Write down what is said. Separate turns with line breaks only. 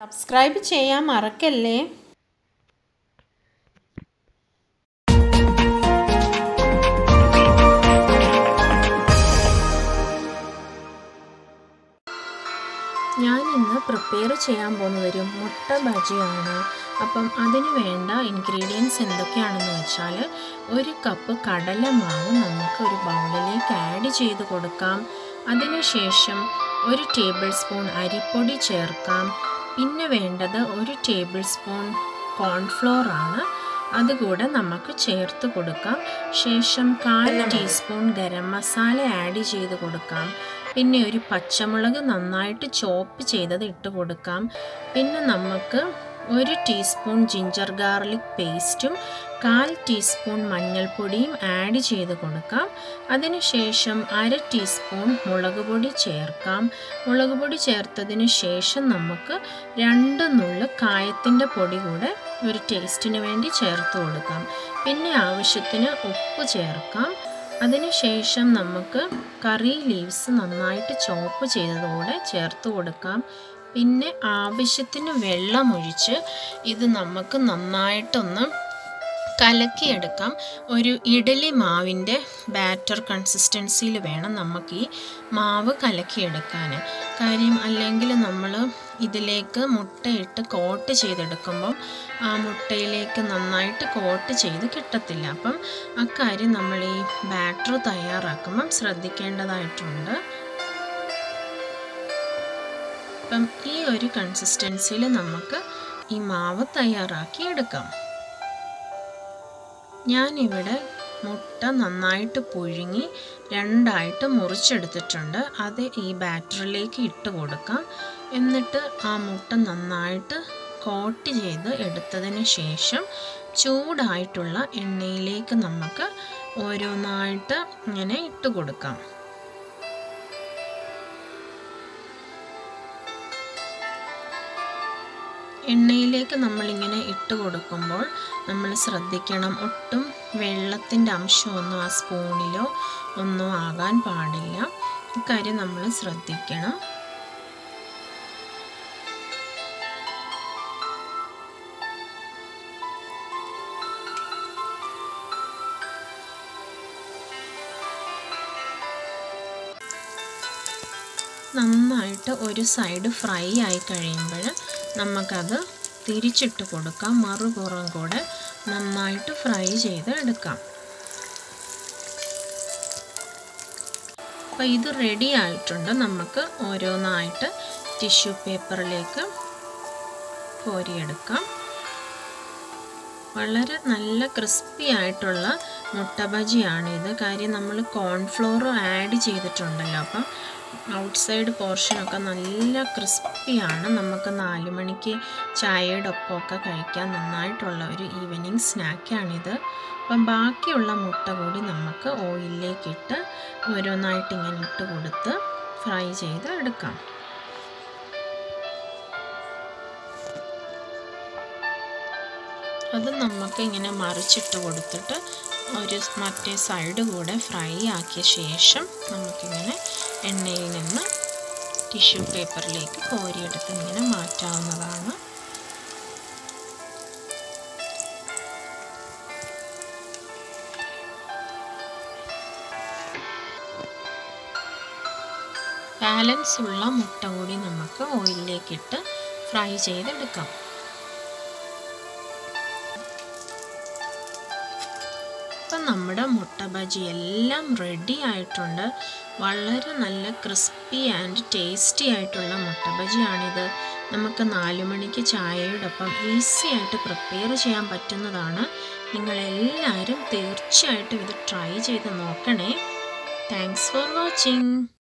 subscribe ചെയ്യാൻ മറക്കല്ലേ ഞാൻ ഇന്ന് പ്രിപ്പയർ ചെയ്യാൻ പോകുന്നതൊരു മുട്ട ബജിയാണ് അപ്പം അതിന് വേണ്ട ഇൻഗ്രീഡിയൻസ് എന്തൊക്കെയാണെന്ന് വെച്ചാൽ ഒരു കപ്പ് കടലമാവ് നമുക്ക് ഒരു ബൗളിലേക്ക് ആഡ് ചെയ്ത് കൊടുക്കാം അതിനുശേഷം ഒരു ടേബിൾ സ്പൂൺ അരിപ്പൊടി ചേർക്കാം പിന്നെ വേണ്ടത് ഒരു ടേബിൾ സ്പൂൺ കോൺഫ്ലോർ ആണ് അതുകൂടെ നമുക്ക് ചേർത്ത് കൊടുക്കാം ശേഷം കാൽ ടീസ്പൂൺ ഗരം മസാല ആഡ് ചെയ്ത് കൊടുക്കാം പിന്നെ ഒരു പച്ചമുളക് നന്നായിട്ട് ചോപ്പ് ചെയ്തത് ഇട്ട് കൊടുക്കാം പിന്നെ നമുക്ക് ഒരു ടീസ്പൂൺ ജിഞ്ചർ ഗാർലിക് പേസ്റ്റും കാൽ ടീസ്പൂൺ മഞ്ഞൾപ്പൊടിയും ആഡ് ചെയ്ത് കൊടുക്കാം അതിനുശേഷം അര ടീസ്പൂൺ മുളക് പൊടി ചേർക്കാം മുളക് പൊടി ചേർത്തതിന് ശേഷം നമുക്ക് രണ്ട് നുള്ള് കായത്തിൻ്റെ പൊടി കൂടെ ഒരു ടേസ്റ്റിന് വേണ്ടി ചേർത്ത് കൊടുക്കാം പിന്നെ ആവശ്യത്തിന് ഉപ്പ് ചേർക്കാം അതിനുശേഷം നമുക്ക് കറി ലീവ്സ് നന്നായിട്ട് ചോപ്പ് ചെയ്തതോടെ ചേർത്ത് കൊടുക്കാം പിന്നെ ആവശ്യത്തിന് വെള്ളമൊഴിച്ച് ഇത് നമുക്ക് നന്നായിട്ടൊന്ന് കലക്കിയെടുക്കാം ഒരു ഇഡലി മാവിൻ്റെ ബാറ്റർ കൺസിസ്റ്റൻസിയിൽ വേണം നമുക്ക് ഈ മാവ് കലക്കിയെടുക്കാൻ കാര്യം അല്ലെങ്കിൽ നമ്മൾ ഇതിലേക്ക് മുട്ടയിട്ട് കോട്ട് ചെയ്തെടുക്കുമ്പം ആ മുട്ടയിലേക്ക് നന്നായിട്ട് കോട്ട് ചെയ്ത് കിട്ടത്തില്ല അപ്പം അക്കാര്യം നമ്മൾ ഈ ബാറ്റർ തയ്യാറാക്കുമ്പം ശ്രദ്ധിക്കേണ്ടതായിട്ടുണ്ട് അപ്പം ഈ ഒരു കൺസിസ്റ്റൻസിയിൽ നമുക്ക് ഈ മാവ് തയ്യാറാക്കി എടുക്കാം ഞാനിവിടെ മുട്ട നന്നായിട്ട് പുഴുങ്ങി രണ്ടായിട്ട് മുറിച്ചെടുത്തിട്ടുണ്ട് അത് ഈ ബാറ്ററിലേക്ക് ഇട്ട് കൊടുക്കാം എന്നിട്ട് ആ മുട്ട നന്നായിട്ട് കോട്ട് ചെയ്ത് എടുത്തതിന് ശേഷം ചൂടായിട്ടുള്ള എണ്ണയിലേക്ക് നമുക്ക് ഓരോന്നായിട്ട് ഇങ്ങനെ ഇട്ട് കൊടുക്കാം എണ്ണയിലേക്ക് നമ്മളിങ്ങനെ ഇട്ട് കൊടുക്കുമ്പോൾ നമ്മൾ ശ്രദ്ധിക്കണം ഒട്ടും വെള്ളത്തിൻ്റെ അംശമൊന്നും ആ സ്പൂണിലോ ഒന്നും ആകാൻ പാടില്ല ഇക്കാര്യം നമ്മൾ ശ്രദ്ധിക്കണം നന്നായിട്ട് ഒരു സൈഡ് ഫ്രൈ ആയി കഴിയുമ്പോൾ നമുക്കത് തിരിച്ചിട്ട് കൊടുക്കാം മറുപുറം കൂടെ നന്നായിട്ട് ഫ്രൈ ചെയ്ത് എടുക്കാം അപ്പോൾ ഇത് റെഡി ആയിട്ടുണ്ട് നമുക്ക് ഓരോന്നായിട്ട് ടിഷ്യൂ പേപ്പറിലേക്ക് കോരിയെടുക്കാം വളരെ നല്ല ക്രിസ്പി ആയിട്ടുള്ള മുട്ട ബജിയാണിത് കാര്യം നമ്മൾ കോൺഫ്ലോർ ആഡ് ചെയ്തിട്ടുണ്ടല്ലോ അപ്പം ഔട്ട്സൈഡ് പോർഷനൊക്കെ നല്ല ക്രിസ്പിയാണ് നമുക്ക് നാല് മണിക്ക് ചായയുടെ ഒപ്പമൊക്കെ കഴിക്കാൻ നന്നായിട്ടുള്ള ഒരു ഈവനിങ് സ്നാക്കാണിത് അപ്പം ബാക്കിയുള്ള മുട്ട കൂടി നമുക്ക് ഓയിലിലേക്കിട്ട് ഓരോന്നായിട്ട് ഇങ്ങനെ ഇട്ട് കൊടുത്ത് ഫ്രൈ ചെയ്ത് എടുക്കാം അത് നമുക്ക് ഇങ്ങനെ മറിച്ചിട്ട് കൊടുത്തിട്ട് ഒരു മറ്റേ സൈഡ് കൂടെ ഫ്രൈ ആക്കിയ ശേഷം നമുക്കിങ്ങനെ എണ്ണയിൽ നിന്ന് ടിഷ്യൂ പേപ്പറിലേക്ക് കോരിയെടുത്ത് ഇങ്ങനെ മാറ്റാവുന്നതാണ് ബാലൻസ് ഉള്ള മുട്ട കൂടി നമുക്ക് ഓയിലിലേക്കിട്ട് ഫ്രൈ ചെയ്തെടുക്കാം ഇപ്പം നമ്മുടെ മുട്ട ബജി എല്ലാം റെഡി ആയിട്ടുണ്ട് വളരെ നല്ല ക്രിസ്പി ആൻഡ് ടേസ്റ്റി ആയിട്ടുള്ള മുട്ട ബജിയാണിത് നമുക്ക് നാലു മണിക്ക് ചായയോടൊപ്പം ഈസി ആയിട്ട് പ്രിപ്പയർ ചെയ്യാൻ പറ്റുന്നതാണ് നിങ്ങളെല്ലാവരും തീർച്ചയായിട്ടും ഇത് ട്രൈ ചെയ്ത് നോക്കണേ താങ്ക്സ് ഫോർ വാച്ചിങ്